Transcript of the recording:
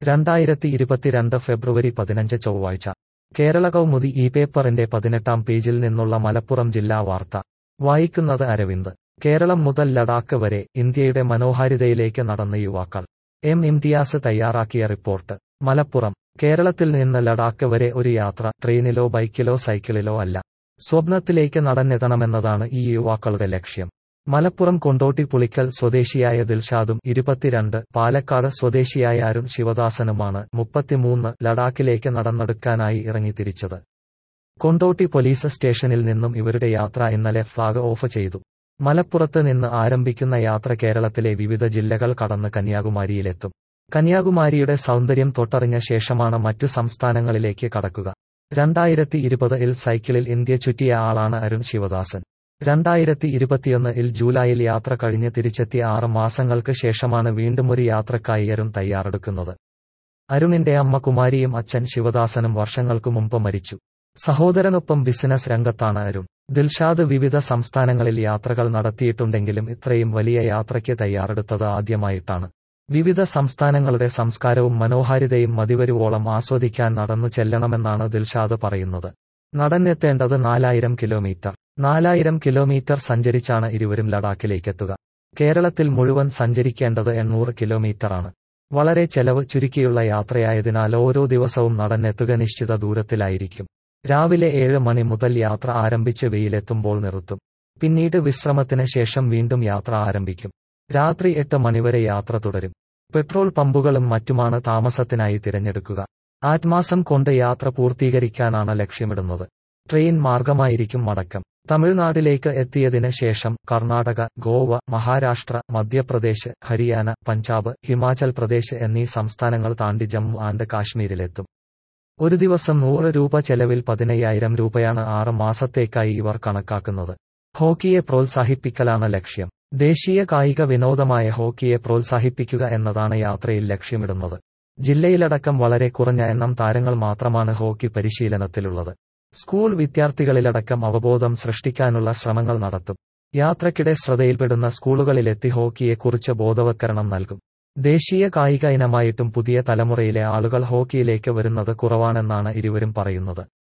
രണ്ടായിരത്തി ഇരുപത്തിരണ്ട് ഫെബ്രുവരി പതിനഞ്ച് ചൊവ്വാഴ്ച കേരള കൗമുദി ഈ പേപ്പറിന്റെ പതിനെട്ടാം പേജിൽ നിന്നുള്ള മലപ്പുറം ജില്ലാ വാർത്ത വായിക്കുന്നത് അരവിന്ദ് കേരളം മുതൽ ലഡാക്ക് വരെ ഇന്ത്യയുടെ മനോഹാരിതയിലേക്ക് നടന്ന യുവാക്കൾ എം ഇംതിയാസ് തയ്യാറാക്കിയ റിപ്പോർട്ട് മലപ്പുറം കേരളത്തിൽ നിന്ന് ലഡാക്ക് വരെ ഒരു യാത്ര ട്രെയിനിലോ ബൈക്കിലോ സൈക്കിളിലോ അല്ല സ്വപ്നത്തിലേക്ക് നടന്നെത്തണമെന്നതാണ് ഈ യുവാക്കളുടെ ലക്ഷ്യം മലപ്പുറം കൊണ്ടോട്ടി പുളിക്കൽ സ്വദേശിയായ ദിൽഷാദും ഇരുപത്തിരണ്ട് പാലക്കാട് സ്വദേശിയായ അരുൺ ശിവദാസനുമാണ് മുപ്പത്തിമൂന്ന് ലഡാക്കിലേക്ക് നടന്നെടുക്കാനായി ഇറങ്ങിത്തിരിച്ചത് കൊണ്ടോട്ടി പോലീസ് സ്റ്റേഷനിൽ നിന്നും ഇവരുടെ യാത്ര ഇന്നലെ ഫ്ളാഗ് ഓഫ് ചെയ്തു മലപ്പുറത്ത് നിന്ന് ആരംഭിക്കുന്ന യാത്ര കേരളത്തിലെ വിവിധ ജില്ലകൾ കടന്ന് കന്യാകുമാരിയിലെത്തും കന്യാകുമാരിയുടെ സൗന്ദര്യം തൊട്ടറിഞ്ഞ ശേഷമാണ് മറ്റു സംസ്ഥാനങ്ങളിലേക്ക് കടക്കുക രണ്ടായിരത്തി ഇരുപത് ഇൽ സൈക്കിളിൽ ഇന്ത്യ ചുറ്റിയ ആളാണ് അരുൺ ശിവദാസൻ രണ്ടായിരത്തി ഇരുപത്തിയൊന്ന് ഇൽ ജൂലൈയിൽ യാത്ര കഴിഞ്ഞ് തിരിച്ചെത്തിയ ആറ് മാസങ്ങൾക്ക് ശേഷമാണ് വീണ്ടും ഒരു യാത്രക്കായി അരുൺ തയ്യാറെടുക്കുന്നത് അരുണിന്റെ അമ്മ കുമാരിയും അച്ഛൻ ശിവദാസനും വർഷങ്ങൾക്കു മുമ്പ് മരിച്ചു സഹോദരനൊപ്പം ബിസിനസ് രംഗത്താണ് അരുൺ ദിൽഷാദ് വിവിധ സംസ്ഥാനങ്ങളിൽ യാത്രകൾ നടത്തിയിട്ടുണ്ടെങ്കിലും ഇത്രയും വലിയ യാത്രയ്ക്ക് തയ്യാറെടുത്തത് ആദ്യമായിട്ടാണ് വിവിധ സംസ്ഥാനങ്ങളുടെ സംസ്കാരവും മനോഹാരിതയും മതിവരുവോളം ആസ്വദിക്കാൻ നടന്നു ചെല്ലണമെന്നാണ് ദിൽഷാദ് പറയുന്നത് നടന്നെത്തേണ്ടത് നാലായിരം കിലോമീറ്റർ നാലായിരം കിലോമീറ്റർ സഞ്ചരിച്ചാണ് ഇരുവരും ലഡാക്കിലേക്കെത്തുക കേരളത്തിൽ മുഴുവൻ സഞ്ചരിക്കേണ്ടത് എണ്ണൂറ് കിലോമീറ്ററാണ് വളരെ ചെലവ് ചുരുക്കിയുള്ള യാത്രയായതിനാൽ ഓരോ ദിവസവും നടന്നെത്തുക നിശ്ചിത ദൂരത്തിലായിരിക്കും രാവിലെ ഏഴ് മണി മുതൽ യാത്ര ആരംഭിച്ച് വെയിലെത്തുമ്പോൾ നിർത്തും പിന്നീട് വിശ്രമത്തിന് ശേഷം വീണ്ടും യാത്ര ആരംഭിക്കും രാത്രി എട്ട് മണിവരെ യാത്ര തുടരും പെട്രോൾ പമ്പുകളും മറ്റുമാണ് താമസത്തിനായി തിരഞ്ഞെടുക്കുക ആത്മാസം കൊണ്ട് യാത്ര പൂർത്തീകരിക്കാനാണ് ലക്ഷ്യമിടുന്നത് ട്രെയിൻ മാർഗമായിരിക്കും മടക്കം തമിഴ്നാട്ടിലേക്ക് എത്തിയതിന് ശേഷം കർണാടക ഗോവ മഹാരാഷ്ട്ര മധ്യപ്രദേശ് ഹരിയാന പഞ്ചാബ് ഹിമാചൽ പ്രദേശ് എന്നീ സംസ്ഥാനങ്ങൾ താണ്ടി ജമ്മു ആൻഡ് കാശ്മീരിലെത്തും ഒരു ദിവസം നൂറ് രൂപ ചെലവിൽ പതിനയ്യായിരം രൂപയാണ് ആറ് മാസത്തേക്കായി ഇവർ കണക്കാക്കുന്നത് ഹോക്കിയെ പ്രോത്സാഹിപ്പിക്കലാണ് ലക്ഷ്യം ദേശീയ കായിക വിനോദമായ ഹോക്കിയെ പ്രോത്സാഹിപ്പിക്കുക എന്നതാണ് യാത്രയിൽ ലക്ഷ്യമിടുന്നത് ജില്ലയിലടക്കം വളരെ കുറഞ്ഞ എണ്ണം താരങ്ങൾ മാത്രമാണ് ഹോക്കി പരിശീലനത്തിലുള്ളത് സ്കൂൾ വിദ്യാർത്ഥികളിലടക്കം അവബോധം സൃഷ്ടിക്കാനുള്ള ശ്രമങ്ങൾ നടത്തും യാത്രക്കിടെ ശ്രദ്ധയിൽപ്പെടുന്ന സ്കൂളുകളിലെത്തി ഹോക്കിയെക്കുറിച്ച് ബോധവത്കരണം നൽകും ദേശീയ കായിക ഇനമായിട്ടും പുതിയ തലമുറയിലെ ആളുകൾ ഹോക്കിയിലേക്ക് വരുന്നത് കുറവാണെന്നാണ് ഇരുവരും പറയുന്നത്